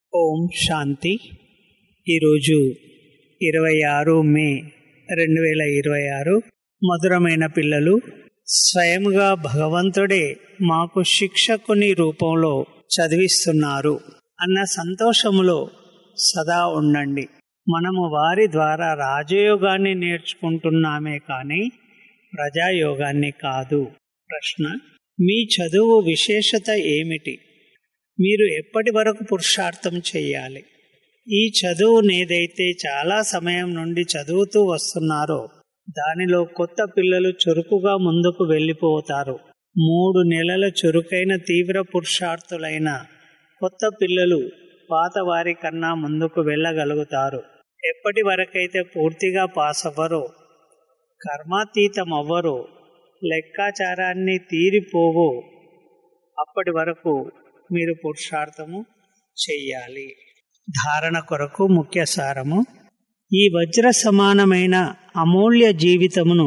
ఓం శాంతి ఈరోజు ఇరవై ఆరు మే రెండు వేల ఇరవై ఆరు మధురమైన పిల్లలు స్వయముగా భగవంతుడే మాకు శిక్షకుని రూపంలో చదివిస్తున్నారు అన్న సంతోషములో సదా ఉండండి మనము వారి ద్వారా రాజయోగాన్ని నేర్చుకుంటున్నామే కానీ ప్రజాయోగాన్ని కాదు ప్రశ్న మీ చదువు విశేషత ఏమిటి మీరు ఎప్పటి వరకు పురుషార్థం చేయాలి ఈ చదువునేదైతే చాలా సమయం నుండి చదువుతూ వస్తున్నారో దానిలో కొత్త పిల్లలు చురుకుగా ముందుకు వెళ్ళిపోతారు మూడు నెలల చురుకైన తీవ్ర పురుషార్థులైన కొత్త పిల్లలు పాత వారి కన్నా ముందుకు వెళ్ళగలుగుతారు ఎప్పటి వరకైతే పూర్తిగా పాస్ అవ్వరో కర్మాతీతం అవ్వరో లెక్కాచారాన్ని తీరిపోవో అప్పటి వరకు మీరు పురుషార్థము చెయ్యాలి ధారణ కొరకు ముఖ్య సారము ఈ వజ్ర సమానమైన అమూల్య జీవితమును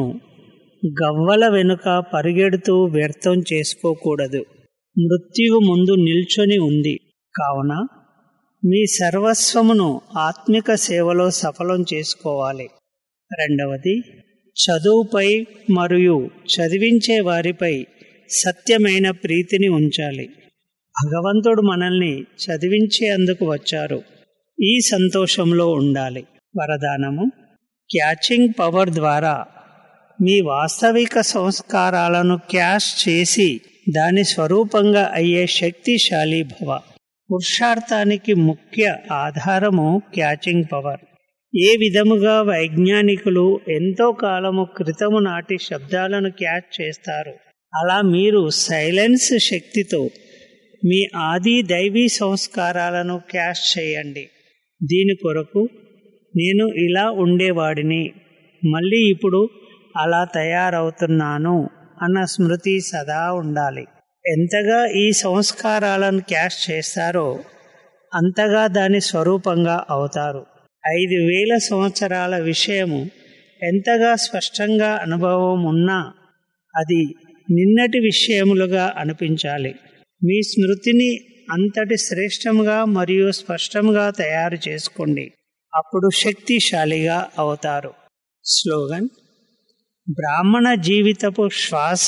గవ్వల వెనుక పరిగెడుతూ వ్యర్థం చేసుకోకూడదు మృత్యువు ముందు నిల్చొని ఉంది కావున మీ సర్వస్వమును ఆత్మిక సేవలో సఫలం చేసుకోవాలి రెండవది చదువుపై మరియు చదివించే వారిపై సత్యమైన ప్రీతిని ఉంచాలి భగవంతుడు మనల్ని చదివించేందుకు వచ్చారు ఈ సంతోషంలో ఉండాలి వరదానము క్యాచింగ్ పవర్ ద్వారా మీ వాస్తవిక సంస్కారాలను క్యాష్ చేసి దాని స్వరూపంగా అయ్యే శక్తిశాలి భవ పురుషార్థానికి ముఖ్య ఆధారము క్యాచింగ్ పవర్ ఏ విధముగా వైజ్ఞానికులు ఎంతో కాలము క్రితము నాటి శబ్దాలను క్యాచ్ చేస్తారు అలా మీరు సైలెన్స్ శక్తితో మీ ఆది దైవీ సంస్కారాలను క్యాష్ చేయండి దీని కొరకు నేను ఇలా ఉండేవాడిని మళ్ళీ ఇప్పుడు అలా తయారవుతున్నాను అన్న స్మృతి సదా ఉండాలి ఎంతగా ఈ సంస్కారాలను క్యాష్ చేస్తారో అంతగా దాని స్వరూపంగా అవుతారు ఐదు వేల సంవత్సరాల విషయము ఎంతగా స్పష్టంగా అనుభవం ఉన్నా అది నిన్నటి విషయములుగా అనిపించాలి మీ స్మృతిని అంతటి శ్రేష్టముగా మరియు స్పష్టంగా తయారు చేసుకోండి అప్పుడు శక్తిశాలిగా అవుతారు స్లోగన్ బ్రాహ్మణ జీవితపు శ్వాస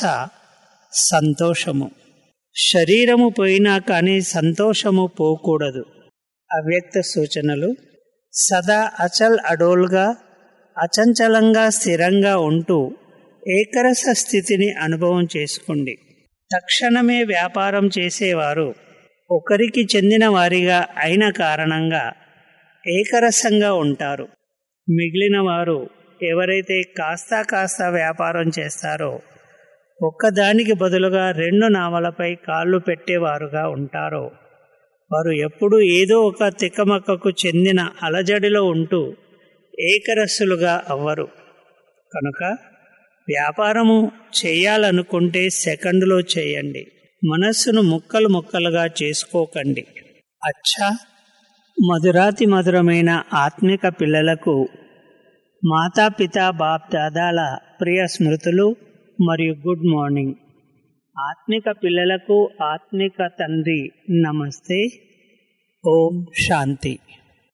సంతోషము శరీరము పోయినా కానీ సంతోషము పోకూడదు అవ్యక్త సూచనలు సదా అచల్ అడోల్గా అచంచలంగా స్థిరంగా ఉంటూ ఏకరస స్థితిని అనుభవం చేసుకోండి తక్షణమే వ్యాపారం చేసేవారు ఒకరికి చెందిన వారిగా అయిన కారణంగా ఏకరసంగా ఉంటారు మిగిలిన వారు ఎవరైతే కాస్త కాస్త వ్యాపారం చేస్తారో ఒక్కదానికి బదులుగా రెండు నావలపై కాళ్ళు పెట్టేవారుగా ఉంటారో వారు ఎప్పుడూ ఏదో ఒక తికమక్కకు చెందిన అలజడిలో ఉంటూ ఏకరస్సులుగా అవ్వరు కనుక వ్యాపారము చేయాలనుకుంటే సెకండ్లో చేయండి మనస్సును ముక్కలు ముక్కలుగా చేసుకోకండి అచ్చా మధురాతి మధురమైన ఆత్మిక పిల్లలకు మాతాపిత బాప్ దాదాల ప్రియ స్మృతులు మరియు గుడ్ మార్నింగ్ ఆత్మిక పిల్లలకు ఆత్మిక తండ్రి నమస్తే ఓం శాంతి